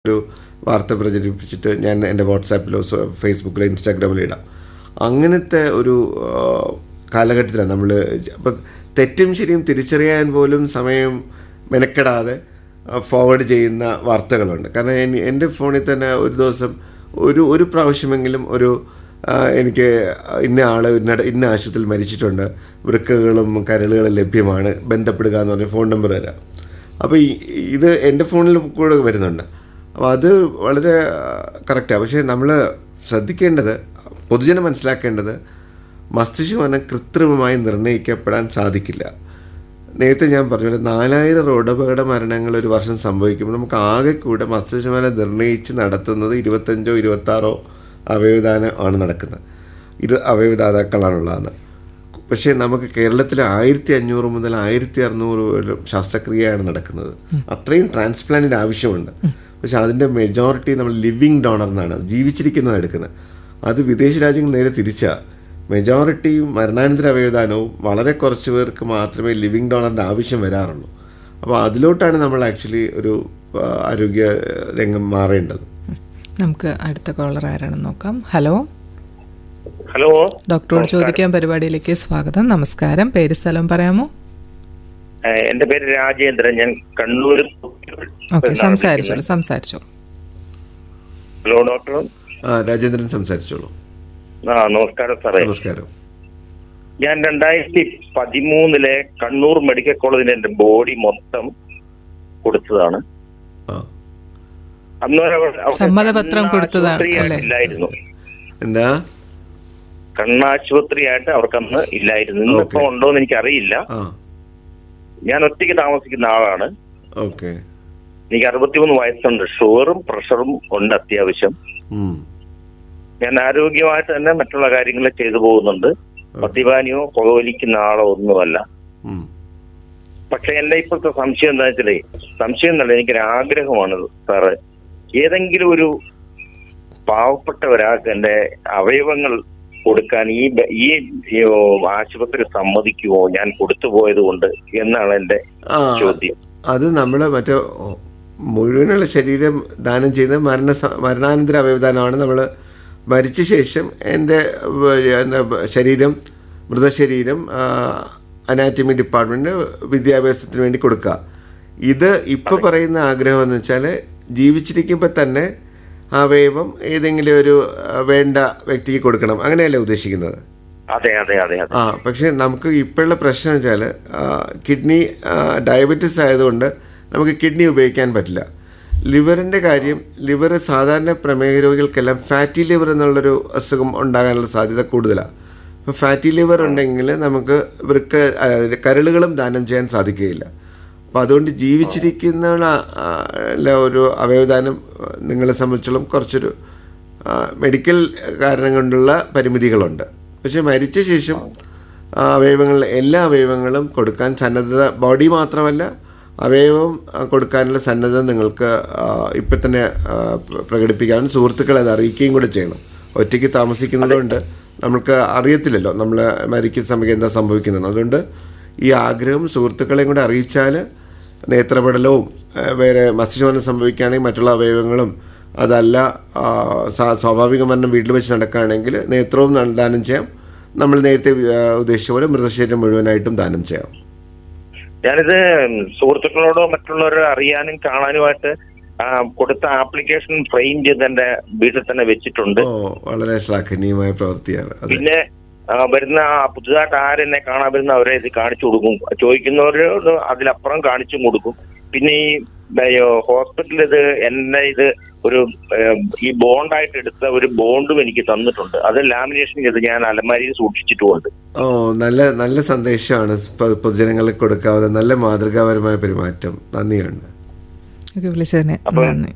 ഒരു വാർത്ത പ്രചരിപ്പിച്ചിട്ട് ഞാൻ എൻ്റെ വാട്സാപ്പിലോ സോ- ഫേസ്ബുക്കിലോ ഇൻസ്റ്റാഗ്രാമിലോ ഇടാം അങ്ങനത്തെ ഒരു ആ, കാലഘട്ടത്തിലാണ് നമ്മൾ അപ്പം തെറ്റും ശരിയും തിരിച്ചറിയാൻ പോലും സമയം മെനക്കെടാതെ ഫോർവേഡ് ചെയ്യുന്ന വാർത്തകളുണ്ട് കാരണം എൻ- എൻ്റെ ഫോണിൽ തന്നെ ഒരു ദിവസം ഒരു ഒരു പ്രാവശ്യമെങ്കിലും ഒരു ആ, എനിക്ക് ഇന്ന ആൾ ഇന്ന ഇന്ന ആശുപത്രിയിൽ മരിച്ചിട്ടുണ്ട് വൃക്കകളും കരളുകളും ലഭ്യമാണ് ബന്ധപ്പെടുക എന്ന് പറഞ്ഞ ഫോൺ നമ്പർ തരാം അപ്പോൾ ഈ ഇത് എൻ്റെ ഫോണിൽ കൂടെ വരുന്നുണ്ട് അപ്പോൾ അത് വളരെ കറക്റ്റാണ് പക്ഷേ നമ്മൾ ശ്രദ്ധിക്കേണ്ടത് പൊതുജനം മനസ്സിലാക്കേണ്ടത് മസ്തിഷ്കമരണം കൃത്രിമമായി നിർണ്ണയിക്കപ്പെടാൻ സാധിക്കില്ല നേരത്തെ ഞാൻ പറഞ്ഞു പോലെ നാലായിരം റോഡ് അപകട മരണങ്ങൾ ഒരു വർഷം സംഭവിക്കുമ്പോൾ നമുക്ക് ആകെ കൂടെ മസ്തിഷ്കമരണം നിർണ്ണയിച്ച് നടത്തുന്നത് ഇരുപത്തഞ്ചോ ഇരുപത്താറോ അവയവദാനം ആണ് നടക്കുന്നത് ഇത് അവയവദാതാക്കളാണുള്ളതെന്ന് പക്ഷേ നമുക്ക് കേരളത്തിൽ ആയിരത്തി അഞ്ഞൂറ് മുതൽ ആയിരത്തി അറുന്നൂറ് വരെ ശസ്ത്രക്രിയയാണ് നടക്കുന്നത് അത്രയും ട്രാൻസ്പ്ലാന്റിന് ആവശ്യമുണ്ട് പക്ഷെ അതിൻ്റെ മെജോറിറ്റി നമ്മൾ ലിവിങ് ഡോണർ എന്നാണ് ജീവിച്ചിരിക്കുന്നത് എടുക്കുന്നത് അത് വിദേശ രാജ്യങ്ങൾ നേരെ തിരിച്ചാ മെജോറിറ്റിയും മരണാനന്തര അവയവദാനവും വളരെ കുറച്ച് പേർക്ക് മാത്രമേ ലിവിങ് ഡോണറിൻ്റെ ആവശ്യം വരാറുള്ളൂ അപ്പോൾ അതിലോട്ടാണ് നമ്മൾ ആക്ച്വലി ഒരു ആ, ആരോഗ്യ രംഗം മാറേണ്ടത് നമുക്ക് അടുത്ത കോളർ ആരാണെന്ന് നോക്കാം ഹലോ ഹലോ ഡോക്ടറോട് ചോദിക്കാൻ പരിപാടിയിലേക്ക് സ്വാഗതം നമസ്കാരം പേര് സ്ഥലം പറയാമോ ഏഹ് എന്റെ പേര് രാജേന്ദ്രൻ ഞാൻ കണ്ണൂർ ഓക്കെ സംസാരിച്ചോളൂ സംസാരിച്ചോളൂ ഹലോ ഡോക്ടർ ആ രാജേന്ദ്രൻ സംസാരിച്ചോളൂ ആ നമസ്കാരം സാറേ നമസ്കാരം ഞാൻ രണ്ടായിരത്തി പതിമൂന്നിലെ കണ്ണൂർ മെഡിക്കൽ കോളേജിൽ എന്റെ ബോഡി മൊത്തം കൊടുത്തതാണ് ആ അന്നേരം അവിടെ- അവിടെ സമ്മതപത്രം കൊടുത്തതാണ്, കണ്ണാശുപത്രിയായിട്ട് അല്ലേ? ഇല്ലായിരുന്നു എന്താ കണ്ണാശുപത്രിയായിട്ട് അവർക്ക് അന്ന് ഇല്ലായിരുന്നു ഇന്നിപ്പോ Okay. ഉണ്ടോ എന്ന് എനിക്ക് അറിയില്ല ആ ഞാൻ ഒറ്റയ്ക്ക് താമസിക്കുന്ന ആളാണ് ഓക്കെ എനിക്ക് അറുപത്തിമൂന്ന് വയസ്സുണ്ട് ഷുഗറും പ്രഷറും ഉണ്ട് അത്യാവശ്യം ഉം ഞാൻ ആരോഗ്യമായിട്ട് തന്നെ മറ്റുള്ള കാര്യങ്ങൾ ചെയ്തു പോകുന്നുണ്ട് മദ്യപാനിയോ പുകവലിക്കുന്ന ആളോ ഒന്നുമല്ല ഉം പക്ഷെ എന്റെ ഇപ്പോഴത്തെ സംശയം എന്താ വെച്ചാലേ സംശയം എന്നല്ല എനിക്കൊരു ആഗ്രഹമാണ് സാറ് ഏതെങ്കിലും ഒരു പാവപ്പെട്ട ഒരാൾക്ക് എന്റെ അവയവങ്ങൾ കൊടുക്കാൻ ഈ ബ- ഈ ഈ, ഓ, ആശുപത്രി സമ്മതിക്കുമോ ഞാൻ കൊടുത്തു പോയത് കൊണ്ട് എന്നാണ് എന്റെ ആ ചോദ്യം അത് നമ്മൾ മറ്റേ ഓ- മുഴുവനുള്ള ശരീരം ദാനം ചെയ്യുന്ന മരണ സ- മരണാനന്തര അവയവദാനമാണ് നമ്മൾ മരിച്ച ശേഷം എൻ്റെ വ- എന്താ ബ- ശരീരം മൃതശരീരം അനാറ്റമി ഡിപ്പാർട്ട്മെൻറ്റ് വിദ്യാഭ്യാസത്തിന് വേണ്ടി കൊടുക്കുക ഇത് ഇപ്പോൾ പറയുന്ന ആഗ്രഹം എന്ന് വെച്ചാൽ ജീവിച്ചിരിക്കുമ്പോൾ തന്നെ ആ അവയവം ഏതെങ്കിലും ഒരു ആ, വേണ്ട വ്യക്തിക്ക് കൊടുക്കണം അങ്ങനെയല്ലേ ഉദ്ദേശിക്കുന്നത് അതെ അതെ അതെ അതെ ആ പക്ഷേ നമുക്ക് ഇപ്പോഴുള്ള പ്രശ്നം വെച്ചാൽ കിഡ്നി ഡയബറ്റിസ് ആയതുകൊണ്ട് നമുക്ക് കിഡ്നി ഉപയോഗിക്കാൻ പറ്റില്ല ലിവറിൻ്റെ കാര്യം ലിവർ സാധാരണ പ്രമേഹ രോഗികൾക്കെല്ലാം ഫാറ്റി ലിവർ എന്നുള്ളൊരു അസുഖം ഉണ്ടാകാനുള്ള സാധ്യത കൂടുതലാണ് അപ്പോൾ ഫാറ്റി ലിവർ ഉണ്ടെങ്കിൽ നമുക്ക് വൃക്ക ആ, കരളുകളും ദാനം ചെയ്യാൻ സാധിക്കുകയില്ല അപ്പോൾ അതുകൊണ്ട് ജീവിച്ചിരിക്കുന്ന ആ, ല ഒരു അവയവദാനം ആ, നിങ്ങളെ സംബന്ധിച്ചോളം കുറച്ചൊരു ആ, മെഡിക്കൽ കാരണം കൊണ്ടുള്ള പരിമിതികളുണ്ട് പക്ഷെ മരിച്ച ശേഷം ആ, അവയവങ്ങൾ എല്ലാ അവയവങ്ങളും കൊടുക്കാൻ സന്നദ്ധത ബോഡി മാത്രമല്ല അവയവം ആ, കൊടുക്കാനുള്ള സന്നദ്ധത നിങ്ങൾക്ക് ആ, ഇപ്പം തന്നെ ആ, പ്ര- പ്രകടിപ്പിക്കാനും സുഹൃത്തുക്കളെ അത് അറിയിക്കുകയും കൂടെ ചെയ്യണം ഒറ്റയ്ക്ക് താമസിക്കുന്നതുകൊണ്ട് നമുക്ക് അറിയത്തില്ലല്ലോ നമ്മൾ മരിക്കുന്ന സമയത്ത് എന്താ സംഭവിക്കുന്നത് അതുകൊണ്ട് ഈ ആഗ്രഹം സുഹൃത്തുക്കളെയും കൂടെ അറിയിച്ചാൽ നേത്രപടലവും ആ, വേറെ മസ്തിഷ്കമരണം സംഭവിക്കുകയാണെങ്കിൽ മറ്റുള്ള അവയവങ്ങളും അതല്ല ആ, സാ- സ്വാഭാവിക മരണം വീട്ടിൽ വെച്ച് നടക്കുകയാണെങ്കിൽ നേത്രവും ദാ- ദാനം ചെയ്യാം നമ്മൾ നേരത്തെ ആ, ഉദ്ദേശിച്ച പോലെ മൃതശരീരം മുഴുവനായിട്ടും ദാനം ചെയ്യാം ഞാനിത് സുഹൃത്തുക്കളോടോ മറ്റുള്ളവരോ അറിയാനും കാണാനുമായിട്ട് ആ, കൊടുത്ത ആപ്ലിക്കേഷൻ ഫ്രെയിം ചെയ്ത് എന്റെ വീട്ടിൽ തന്നെ വെച്ചിട്ടുണ്ട് ഓ വളരെ ശ്ലാഘനീയമായ പ്രവൃത്തിയാണ് അതെ പിന്നെ ആ, വരുന്ന ആ പുതുതായിട്ട് ആരെന്നെ കാണാൻ വരുന്ന അവരെ ഇത് കാണിച്ചു കൊടുക്കും ചോദിക്കുന്നവരോട് അതിലപ്പുറം കാണിച്ചും കൊടുക്കും പിന്നെ ഈ ഹോസ്പിറ്റലിൽ ഇത് എന്നെ ഇത് ഒരു ഏം, ഈ ബോണ്ടായിട്ട് എടുത്ത ഒരു ബോണ്ടും എനിക്ക് തന്നിട്ടുണ്ട് അത് ലാമിനേഷൻ ചെയ്ത് ഞാൻ അലമാരിയിൽ സൂക്ഷിച്ചിട്ടുമുണ്ട് ഓ നല്ല നല്ല സന്ദേശമാണ് പൊ- പൊതുജനങ്ങൾക്ക് കൊടുക്കാവുന്ന നല്ല മാതൃകാപരമായ പെരുമാറ്റം നന്ദിയുണ്ട് ഓക്കെ വിളിച്ചതിന് നന്ദി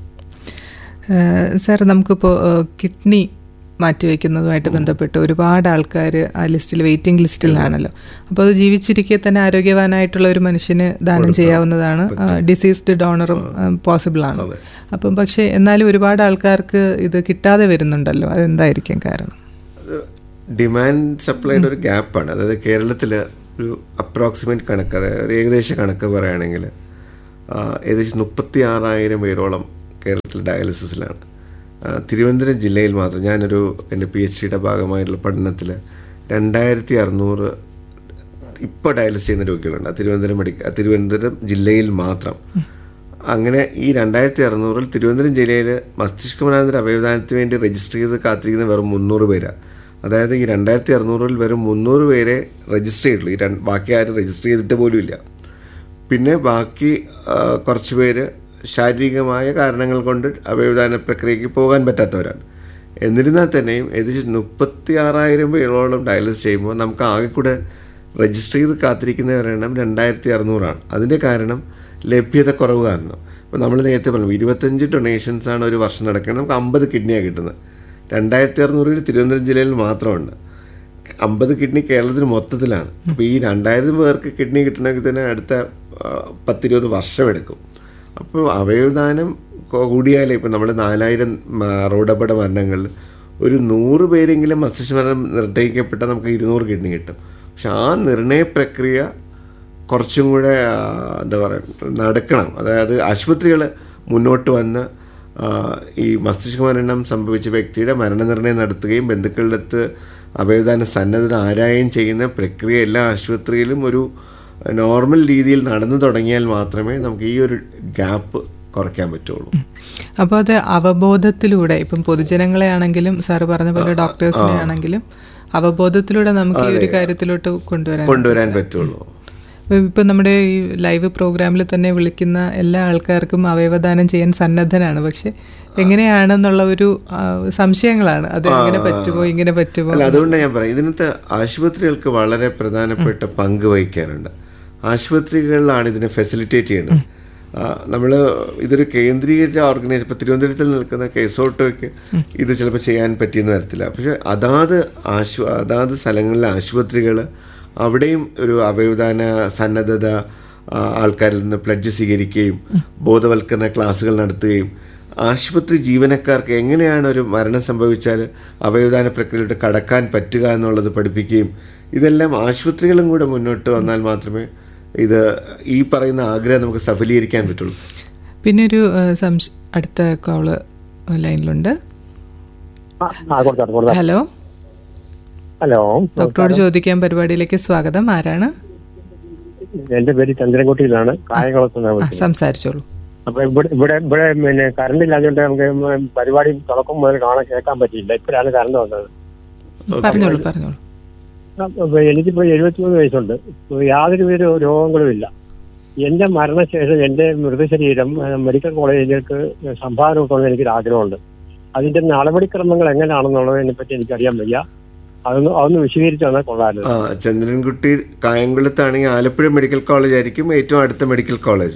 സാർ നമുക്കിപ്പോൾ കിഡ്നി മാറ്റിവെക്കുന്നതുമായിട്ട് ബന്ധപ്പെട്ട് ഒരുപാട് ആൾക്കാർ ആ ലിസ്റ്റിൽ വെയിറ്റിംഗ് ലിസ്റ്റിലാണല്ലോ അപ്പോൾ അത് ജീവിച്ചിരിക്കെ തന്നെ ആരോഗ്യവാനായിട്ടുള്ള ഒരു മനുഷ്യന് ദാനം ചെയ്യാവുന്നതാണ് ഡിസീസ്ഡ് ഡോണറും പോസിബിൾ ആണ് അപ്പം പക്ഷേ എന്നാലും ഒരുപാട് ആൾക്കാർക്ക് ഇത് കിട്ടാതെ വരുന്നുണ്ടല്ലോ അതെന്തായിരിക്കും കാരണം അത് ഡിമാൻഡ് സപ്ലൈയുടെ ഒരു ഗ്യാപ്പാണ് അതായത് കേരളത്തിൽ ഒരു അപ്രോക്സിമേറ്റ് കണക്ക് അതായത് ഒരു ഏകദേശ കണക്ക് പറയുകയാണെങ്കിൽ ആ, ഏകദേശം മുപ്പത്തി ആറായിരം പേരോളം കേരളത്തിൽ ഡയാലിസിസിലാണ് ആ, തിരുവനന്തപുരം ജില്ലയിൽ മാത്രം ഞാനൊരു എൻ്റെ പി എച്ച് ഡിയുടെ ഭാഗമായിട്ടുള്ള പഠനത്തിൽ രണ്ടായിരത്തി അറുന്നൂറ് ഇപ്പോൾ ഡയാലിസിസ് ചെയ്യുന്ന രോഗികളുണ്ട് ആ തിരുവനന്തപുരം മെഡിക്കൽ തിരുവനന്തപുരം ജില്ലയിൽ മാത്രം അങ്ങനെ ഈ രണ്ടായിരത്തി അറുന്നൂറിൽ തിരുവനന്തപുരം ജില്ലയിൽ മസ്തിഷ്കമനാന്തര അവയവദാനത്തിന് വേണ്ടി രജിസ്റ്റർ ചെയ്ത് കാത്തിരിക്കുന്ന വെറും മുന്നൂറ് പേരാണ് അതായത് ഈ രണ്ടായിരത്തി അറുന്നൂറിൽ വെറും മുന്നൂറ് പേരെ രജിസ്റ്റർ ചെയ്തിട്ടുള്ളൂ ഈ രണ്ട് ബാക്കി ആരും രജിസ്റ്റർ ചെയ്തിട്ട് പോലും ഇല്ല പിന്നെ ബാക്കി ആ, കുറച്ച് പേര് ശാരീരികമായ കാരണങ്ങൾ കൊണ്ട് അവയവദാന പ്രക്രിയയ്ക്ക് പോകാൻ പറ്റാത്തവരാണ് എന്നിരുന്നാൽ തന്നെയും ഏകദേശം മുപ്പത്തി ആറായിരം പേരോളം ഡയാലിസിസ് ചെയ്യുമ്പോൾ നമുക്ക് ആകെ കൂടെ രജിസ്റ്റർ ചെയ്ത് കാത്തിരിക്കുന്നവരുടെ എണ്ണം രണ്ടായിരത്തി അറുന്നൂറാണ് അതിൻ്റെ കാരണം ലഭ്യത കുറവ് കാരണം ഇപ്പോൾ നമ്മൾ നേരത്തെ പറഞ്ഞു ഇരുപത്തഞ്ച് ഡൊണേഷൻസ് ആണ് ഒരു വർഷം നടക്കുന്നത് നമുക്ക് അമ്പത് കിഡ്നിയാണ് കിട്ടുന്നത് രണ്ടായിരത്തി അറുന്നൂറിൽ തിരുവനന്തപുരം ജില്ലയിൽ മാത്രമുണ്ട് അമ്പത് കിഡ്നി കേരളത്തിന് മൊത്തത്തിലാണ് അപ്പോൾ ഈ രണ്ടായിരം പേർക്ക് കിഡ്നി കിട്ടണമെങ്കിൽ തന്നെ അടുത്ത ആ, പത്തിരുപത് വർഷമെടുക്കും അപ്പോൾ അവയവദാനം കൊ- കൂടിയാലേ ഇപ്പം നമ്മൾ നാലായിരം റോഡപട മരണങ്ങളിൽ ഒരു നൂറ് പേരെങ്കിലും മസ്തിഷ്കമരണം നിർണ്ണയിക്കപ്പെട്ടാൽ നമുക്ക് ഇരുന്നൂറ് കിഡ്നി കിട്ടും പക്ഷെ ആ നിർണയ പ്രക്രിയ കുറച്ചും കൂടെ ആ, എന്താ പറയുക നടക്കണം അതായത് ആശുപത്രികൾ മുന്നോട്ട് വന്ന് ആ, ഈ മസ്തിഷ്ക മരണം സംഭവിച്ച വ്യക്തിയുടെ മരണനിർണ്ണയം നടത്തുകയും ബന്ധുക്കളുടെ അടുത്ത് അവയവദാന സന്നദ്ധത ആരായും ചെയ്യുന്ന പ്രക്രിയ എല്ലാ ആശുപത്രിയിലും ഒരു നോർമൽ രീതിയിൽ നടന്നു തുടങ്ങിയാൽ മാത്രമേ നമുക്ക് ഈ ഒരു ഗ്യാപ്പ് കുറയ്ക്കാൻ പറ്റുള്ളൂ അപ്പോൾ അത് അവബോധത്തിലൂടെ ഇപ്പം പൊതുജനങ്ങളെ ആണെങ്കിലും സാറ് പറഞ്ഞ പോലെ ഡോക്ടേഴ്സിനെ ആണെങ്കിലും അവബോധത്തിലൂടെ നമുക്ക് ഈ ഒരു കാര്യത്തിലോട്ട് കൊണ്ടുവരാൻ കൊണ്ടുവരാൻ പറ്റുള്ളൂ ഇപ്പം നമ്മുടെ ഈ ലൈവ് പ്രോഗ്രാമിൽ തന്നെ വിളിക്കുന്ന എല്ലാ ആൾക്കാർക്കും അവയവദാനം ചെയ്യാൻ സന്നദ്ധനാണ് പക്ഷെ എങ്ങനെയാണെന്നുള്ള ഒരു ആ, സംശയങ്ങളാണ് അത് എങ്ങനെ പറ്റുമോ ഇങ്ങനെ പറ്റുമോ അല്ല അതുകൊണ്ട് ഞാൻ പറയാം ഇതിനകത്ത് ആശുപത്രികൾക്ക് വളരെ പ്രധാനപ്പെട്ട പങ്ക് വഹിക്കാനുണ്ട് ആശുപത്രികളിലാണ് ഇതിനെ ഫെസിലിറ്റേറ്റ് ചെയ്യുന്നത് നമ്മൾ ഇതൊരു കേന്ദ്രീകരിച്ച ഓർഗനൈസ് ഇപ്പോൾ തിരുവനന്തപുരത്തിൽ നിൽക്കുന്ന കേസോട്ടോയ്ക്ക് ഇത് ചിലപ്പോൾ ചെയ്യാൻ പറ്റിയെന്ന് വരത്തില്ല പക്ഷെ അതാത് ആശു അതാത് സ്ഥലങ്ങളിലെ ആശുപത്രികൾ അവിടെയും ഒരു അവയവദാന സന്നദ്ധത ആ, ആൾക്കാരിൽ നിന്ന് പ്ലഡ്ജ് സ്വീകരിക്കുകയും ബോധവൽക്കരണ ക്ലാസ്സുകൾ നടത്തുകയും ആശുപത്രി ജീവനക്കാർക്ക് എങ്ങനെയാണ് ഒരു മരണം സംഭവിച്ചാൽ അവയവദാന പ്രക്രിയയിലോട്ട് കടക്കാൻ പറ്റുക എന്നുള്ളത് പഠിപ്പിക്കുകയും ഇതെല്ലാം ആശുപത്രികളും കൂടെ മുന്നോട്ട് വന്നാൽ മാത്രമേ ഇത് ഈ പറയുന്ന ആഗ്രഹം നമുക്ക് സഫലീകരിക്കാൻ പറ്റുള്ളൂ പിന്നെ ഒരു ആ, സംശ- അടുത്ത കോള് ലൈനിലുണ്ട് ആ, ആ, കൊടുത്താട്ടെ, കൊടുത്താട്ടെ. ഹലോ ഹലോ ഡോക്ടറോട് ചോദിക്കാൻ പരിപാടിയിലേക്ക് സ്വാഗതം ആരാണ് എന്റെ പേര് ചന്ദ്രൻകുട്ടിയിലാണ് കായംകുളത്ത് നിന്നാണ് ആ വിളിക്കുന്നത്. സംസാരിച്ചോളൂ അപ്പൊ ഇവിടെ ഇവിടെ ഇവിടെ പിന്നെ കറണ്ട് ഇല്ലാത്തതുകൊണ്ട് നമുക്ക് ഉം പരിപാടി തുടക്കം മുതൽ കാണാൻ കേൾക്കാൻ പറ്റിയില്ല ഇപ്പോഴാണ് കറണ്ട് വന്നത് പറഞ്ഞോളൂ പറഞ്ഞോളൂ അപ്പൊ എനിക്കിപ്പോ എഴുപത്തിമൂന്ന് വയസ്സുണ്ട് ഇപ്പൊ യാതൊരു വിധ രോഗങ്ങളും ഇല്ല എന്റെ മരണശേഷം എന്റെ മൃതശരീരം ഏഹ്, മെഡിക്കൽ കോളേജിലേക്ക് സംഭാവന കൊടുക്കണമെന്ന് എനിക്കൊരു ആഗ്രഹമുണ്ട് അതിന്റെ നടപടിക്രമങ്ങൾ എങ്ങനെയാണെന്നുള്ളതിനെ പറ്റി എനിക്കറിയാൻ വയ്യ അതൊന്ന് അതൊന്ന് വിശദീകരിച്ചു തന്നാൽ കൊള്ളാമായിരുന്നു ആ ചന്ദ്രൻകുട്ടി കായംകുളത്താണെങ്കിൽ ആലപ്പുഴ മെഡിക്കൽ കോളേജ് ആയിരിക്കും ഏറ്റവും അടുത്ത മെഡിക്കൽ കോളേജ്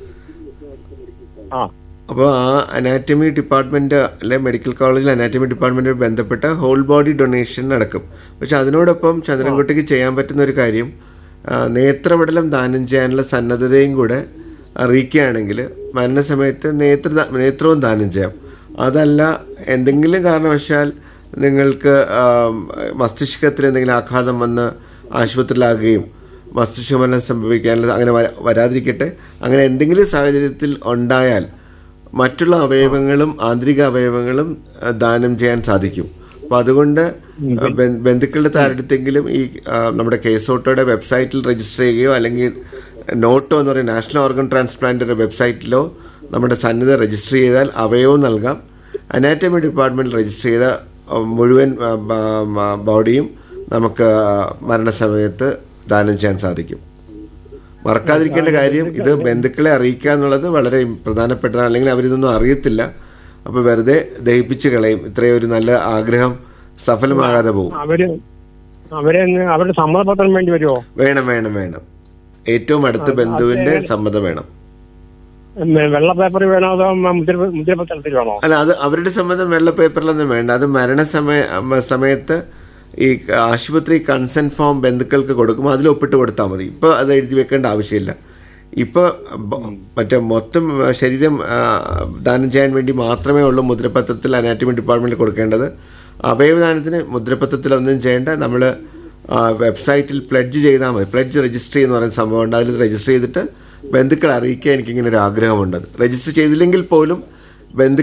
ആ അപ്പോൾ ആ അനാറ്റമി ഡിപ്പാർട്ട്മെന്റ് അല്ലെ മെഡിക്കൽ കോളേജിൽ അനാറ്റമി ഡിപ്പാർട്ട്മെന്റുമായി ബന്ധപ്പെട്ട ഹോൾ ബോഡി ഡൊണേഷൻ നടക്കും പക്ഷെ അതിനോടൊപ്പം ചന്ദ്രൻകുട്ടിക്ക് ചെയ്യാൻ പറ്റുന്ന ഒരു കാര്യം ആ, നേത്രപടലം ദാനം ചെയ്യാനുള്ള സന്നദ്ധതയും കൂടെ അറിയിക്കുകയാണെങ്കിൽ മരണസമയത്ത് നേത്ര നേത്രവും ദാനം ചെയ്യാം അതല്ല എന്തെങ്കിലും കാരണവശാൽ നിങ്ങൾക്ക് ആ, മസ്തിഷ്കത്തിൽ എന്തെങ്കിലും ആഘാതം വന്ന് ആശുപത്രിയിലാകുകയും മസ്തിഷ്ക മരണം സംഭവിക്കാനുള്ള അങ്ങനെ വ- വരാതിരിക്കട്ടെ അങ്ങനെ എന്തെങ്കിലും സാഹചര്യത്തിൽ ഉണ്ടായാൽ മറ്റുള്ള അവയവങ്ങളും ആന്തരിക അവയവങ്ങളും ആ, ദാനം ചെയ്യാൻ സാധിക്കും അപ്പോൾ അതുകൊണ്ട് ബന്ധ- ബന്ധുക്കളുടെ താരടുത്തെങ്കിലും ഈ ആ, നമ്മുടെ കേസോട്ടോയുടെ വെബ്സൈറ്റിൽ രജിസ്റ്റർ ചെയ്യുകയോ അല്ലെങ്കിൽ നോട്ടോ എന്ന് പറയുന്ന നാഷണൽ ഓർഗൻ ട്രാൻസ്പ്ലാന്റിന്റെ വെബ്സൈറ്റിലോ നമ്മുടെ സന്നദ്ധ രജിസ്റ്റർ ചെയ്താൽ അവയവം നൽകാം അനാറ്റമി ഡിപ്പാർട്ട്മെന്റിൽ രജിസ്റ്റർ ചെയ്ത ആ, മുഴുവൻ ആ, ബ- ബ- ബോഡിയും നമുക്ക് മരണസമയത്ത് ദാനം ചെയ്യാൻ സാധിക്കും മറക്കാതിരിക്കേണ്ട കാര്യം ഇത് ബന്ധുക്കളെ അറിയിക്കുക എന്നുള്ളത് വളരെ പ്രധാനപ്പെട്ടതാണ് അല്ലെങ്കിൽ അവരിതൊന്നും അറിയത്തില്ല അപ്പോൾ വെറുതെ ദഹിപ്പിച്ച് കളയും ഇത്രയും ഒരു നല്ല ആഗ്രഹം സഫലമാകാതെ പോകും അവര് അവരെ ഒന്ന് അവരുടെ സമ്മതപത്രം വേണ്ടി വരുമോ വേണം വേണം വേണം ഏറ്റവും അടുത്ത ബന്ധുവിന്റെ സമ്മതം വേണം ഉം, വെള്ള പേപ്പർ വേണോ അതോ മുദ്ര മുദ്രപത്രത്തിൽ വേണോ അല്ല അത് അവരുടെ സമ്മതം വെള്ള പേപ്പറിലൊന്നും വേണ്ട അത് മരണസമയ മ- സമയത്ത് ഈ ആശുപത്രി കൺസെന്റ് ഫോം ബന്ധുക്കൾക്ക് കൊടുക്കുമ്പോൾ അതിൽ ഒപ്പിട്ട് കൊടുത്താൽ മതി ഇപ്പോൾ അത് എഴുതി വെക്കേണ്ട ആവശ്യമില്ല ഇപ്പോൾ മറ്റേ മൊത്തം ആ, ശരീരം ആ, ദാനം ചെയ്യാൻ വേണ്ടി മാത്രമേ ഉള്ളൂ മുദ്രപത്രത്തിൽ അനാറ്റമി ഡിപ്പാർട്ട്മെന്റിൽ കൊടുക്കേണ്ടത് അവയവദാനത്തിന് മുദ്രപത്രത്തിൽ ഒന്നും ചെയ്യേണ്ട നമ്മൾ വെബ്സൈറ്റിൽ പ്ലഡ്ജ് ചെയ്താൽ മതി പ്ലഡ്ജ് രജിസ്റ്റർ ചെയ്യുന്ന പറയുന്ന സംഭവം ഉണ്ട് അതിൽ രജിസ്റ്റർ ചെയ്തിട്ട് ബന്ധുക്കളെ അറിയിക്കാൻ എനിക്കിങ്ങനെ ഒരു ആഗ്രഹമുണ്ട് രജിസ്റ്റർ ചെയ്തില്ലെങ്കിൽ പോലും ബന്ധു